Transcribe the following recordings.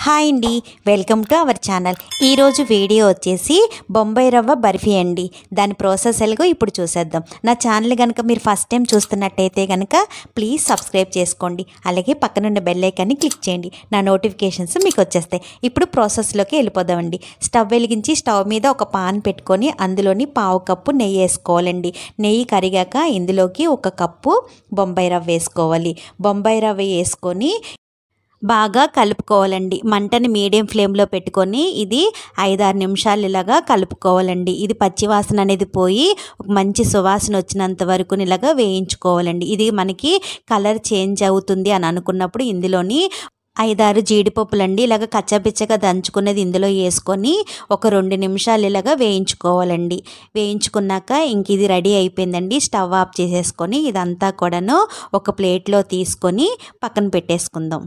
hi అండి welcome to our channel ఈరోజు video వచ్చేసి బొంబాయి రవ్వ బర్ఫీ అండి దాని ప్రాసెస్ ఎలాగో ఇప్పుడు చూసేద్దాం నా ఛానల్ కనుక మీరు ఫస్ట్ టైం చూస్తున్నట్టయితే కనుక ప్లీజ్ సబ్స్క్రైబ్ చేసుకోండి అలాగే పక్కనున్న బెల్ ఐకాన్ని క్లిక్ చేయండి నా నోటిఫికేషన్స్ మీకు వచ్చేస్తాయి ఇప్పుడు ప్రాసెస్లోకి వెళ్ళిపోదామండి స్టవ్ వెలిగించి స్టవ్ మీద ఒక పాన్ పెట్టుకొని అందులోని పావు కప్పు నెయ్యి వేసుకోవాలండి నెయ్యి కరిగాక ఇందులోకి ఒక కప్పు బొంబాయి రవ్వ వేసుకోవాలి బొంబాయి రవ్వ వేసుకొని బాగా కలుపుకోవాలండి మంటని మీడియం ఫ్లేమ్లో పెట్టుకొని ఇది ఐదారు నిమిషాలు ఇలాగా కలుపుకోవాలండి ఇది పచ్చివాసన అనేది పోయి ఒక మంచి సువాసన వచ్చినంత వరకు ఇలాగా వేయించుకోవాలండి ఇది మనకి కలర్ చేంజ్ అవుతుంది అని అనుకున్నప్పుడు ఇందులోని ఐదారు జీడిపప్పులండి ఇలాగ కచ్చపిచ్చగా దంచుకునేది ఇందులో వేసుకొని ఒక రెండు నిమిషాలు ఇలాగా వేయించుకోవాలండి వేయించుకున్నాక ఇంక ఇది రెడీ అయిపోయిందండి స్టవ్ ఆఫ్ చేసేసుకొని ఇదంతా కూడాను ఒక ప్లేట్లో తీసుకొని పక్కన పెట్టేసుకుందాం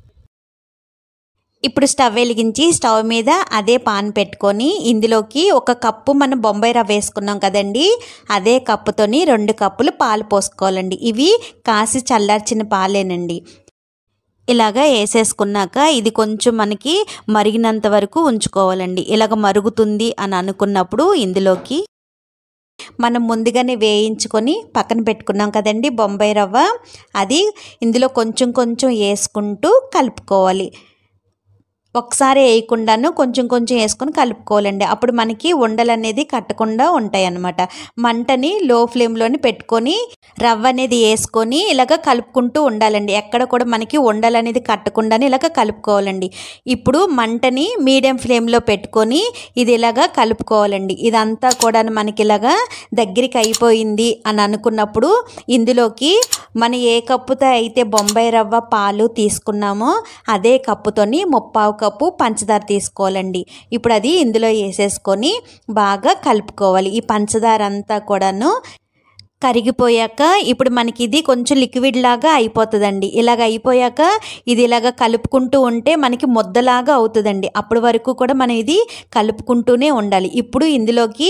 ఇప్పుడు స్టవ్ వెలిగించి స్టవ్ మీద అదే పాన్ పెట్టుకొని ఇందులోకి ఒక కప్పు మనం బొంబాయి రవ్వ వేసుకున్నాం కదండి అదే కప్పుతోని రెండు కప్పులు పాలు పోసుకోవాలండి ఇవి కాసి చల్లార్చిన పాలేనండి ఇలాగ వేసేసుకున్నాక ఇది కొంచెం మనకి మరిగినంత వరకు ఉంచుకోవాలండి ఇలాగ మరుగుతుంది అని అనుకున్నప్పుడు ఇందులోకి మనం ముందుగానే వేయించుకొని పక్కన పెట్టుకున్నాం కదండి బొంబాయి రవ్వ అది ఇందులో కొంచెం కొంచెం వేసుకుంటూ కలుపుకోవాలి ఒకసారి వేయకుండాను కొంచెం కొంచెం వేసుకొని కలుపుకోవాలండి అప్పుడు మనకి ఉండలు అనేది కట్టకుండా ఉంటాయి అన్నమాట మంటని లో ఫ్లేమ్లోని పెట్టుకొని రవ్వ అనేది వేసుకొని ఇలాగ కలుపుకుంటూ ఉండాలండి ఎక్కడ కూడా మనకి ఉండలు అనేది కట్టకుండానే ఇలాగ కలుపుకోవాలండి ఇప్పుడు మంటని మీడియం ఫ్లేమ్లో పెట్టుకొని ఇది ఇలాగ కలుపుకోవాలండి ఇదంతా కూడా మనకి ఇలాగా దగ్గరికి అయిపోయింది అని అనుకున్నప్పుడు ఇందులోకి మనం ఏ కప్పుతో అయితే బొంబాయి రవ్వ పాలు తీసుకున్నామో అదే కప్పుతోని ముప్పావు కప్పు పంచదార తీసుకోవాలండి ఇప్పుడు అది ఇందులో వేసేసుకొని బాగా కలుపుకోవాలి ఈ పంచదార అంతా కూడాను కరిగిపోయాక ఇప్పుడు మనకి ఇది కొంచెం లిక్విడ్ లాగా అయిపోతుందండి ఇలాగ అయిపోయాక ఇది ఇలాగ కలుపుకుంటూ ఉంటే మనకి ముద్దలాగా అవుతుందండి అప్పటి వరకు కూడా మనం ఇది కలుపుకుంటూనే ఉండాలి ఇప్పుడు ఇందులోకి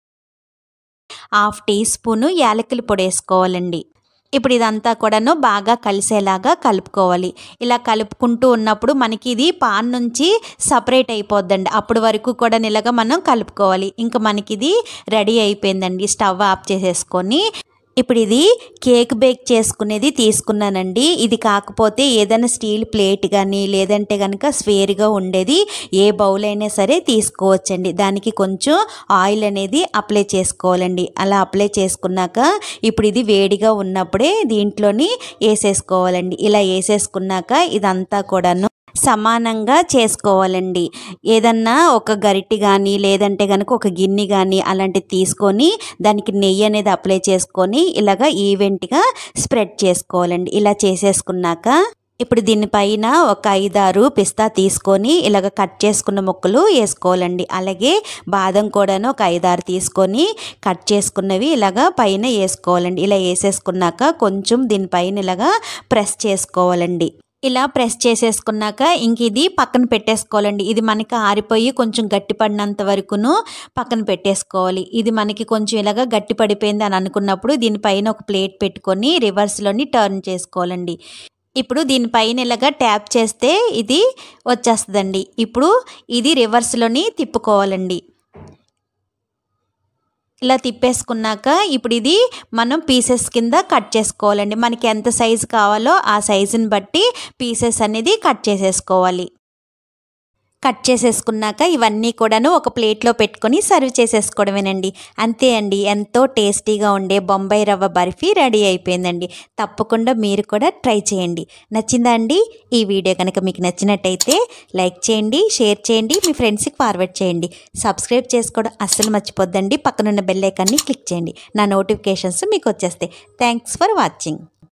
హాఫ్ టీ స్పూను యాలకుల పొడి వేసుకోవాలండి ఇప్పుడు ఇదంతా కూడాను బాగా కలిసేలాగా కలుపుకోవాలి ఇలా కలుపుకుంటూ ఉన్నప్పుడు మనకి ఇది పాన్ నుంచి సపరేట్ అయిపోద్దండి అప్పటి వరకు కూడా ఇలాగా మనం కలుపుకోవాలి ఇంకా మనకి ఇది రెడీ అయిపోయిందండి స్టవ్ ఆఫ్ చేసేసుకొని ఇప్పుడు ఇది కేక్ బేక్ చేసుకునేది తీసుకున్నానండి ఇది కాకపోతే ఏదైనా స్టీల్ ప్లేట్ కానీ లేదంటే కనుక స్వేర్గా ఉండేది ఏ బౌల్ అయినా సరే తీసుకోవచ్చండి దానికి కొంచెం ఆయిల్ అనేది అప్లై చేసుకోవాలండి అలా అప్లై చేసుకున్నాక ఇప్పుడు ఇది వేడిగా ఉన్నప్పుడే దీంట్లోని వేసేసుకోవాలండి ఇలా వేసేసుకున్నాక ఇదంతా కూడాను సమానంగా చేసుకోవాలండి ఏదన్నా ఒక గరిటె కానీ లేదంటే కనుక ఒక గిన్నె కానీ అలాంటివి తీసుకొని దానికి నెయ్యి అనేది అప్లై చేసుకొని ఇలాగ ఈవెంట్గా స్ప్రెడ్ చేసుకోవాలండి ఇలా చేసేసుకున్నాక ఇప్పుడు దీనిపైన ఒక ఐదారు పిస్తా తీసుకొని ఇలాగ కట్ చేసుకున్న ముక్కలు వేసుకోవాలండి అలాగే బాదం కూడాను ఒక ఐదారు తీసుకొని కట్ చేసుకున్నవి ఇలాగ పైన వేసుకోవాలండి ఇలా వేసేసుకున్నాక కొంచెం దీనిపైన ఇలాగ ప్రెస్ చేసుకోవాలండి ఇలా ప్రెస్ చేసేసుకున్నాక ఇంక ఇది పక్కన పెట్టేసుకోవాలండి ఇది మనకి ఆరిపోయి కొంచెం గట్టిపడినంత వరకును పక్కన పెట్టేసుకోవాలి ఇది మనకి కొంచెం ఇలాగా గట్టి పడిపోయింది అని అనుకున్నప్పుడు దీనిపైన ఒక ప్లేట్ పెట్టుకొని రివర్స్లోని టర్న్ చేసుకోవాలండి ఇప్పుడు దీనిపైన ఇలాగా ట్యాప్ చేస్తే ఇది వచ్చేస్తుందండి ఇప్పుడు ఇది రివర్స్లోని తిప్పుకోవాలండి ఇలా తిప్పేసుకున్నాక ఇప్పుడు ఇది మనం పీసెస్ కింద కట్ చేసుకోవాలండి మనకి ఎంత సైజు కావాలో ఆ సైజుని బట్టి పీసెస్ అనేది కట్ చేసేసుకోవాలి కట్ చేసేసుకున్నాక ఇవన్నీ కూడాను ఒక ప్లేట్లో పెట్టుకొని సర్వ్ చేసేసుకోవడమేనండి అంతే అండి ఎంతో టేస్టీగా ఉండే బొంబాయి రవ్వ బర్ఫీ రెడీ అయిపోయిందండి తప్పకుండా మీరు కూడా ట్రై చేయండి నచ్చిందా అండి ఈ వీడియో కనుక మీకు నచ్చినట్టయితే లైక్ చేయండి షేర్ చేయండి మీ ఫ్రెండ్స్కి ఫార్వర్డ్ చేయండి సబ్స్క్రైబ్ చేసుకోవడం అస్సలు మర్చిపోద్దండి పక్కనున్న బెల్ ఐకాన్ని క్లిక్ చేయండి నా నోటిఫికేషన్స్ మీకు వచ్చేస్తాయి థ్యాంక్స్ ఫర్ వాచింగ్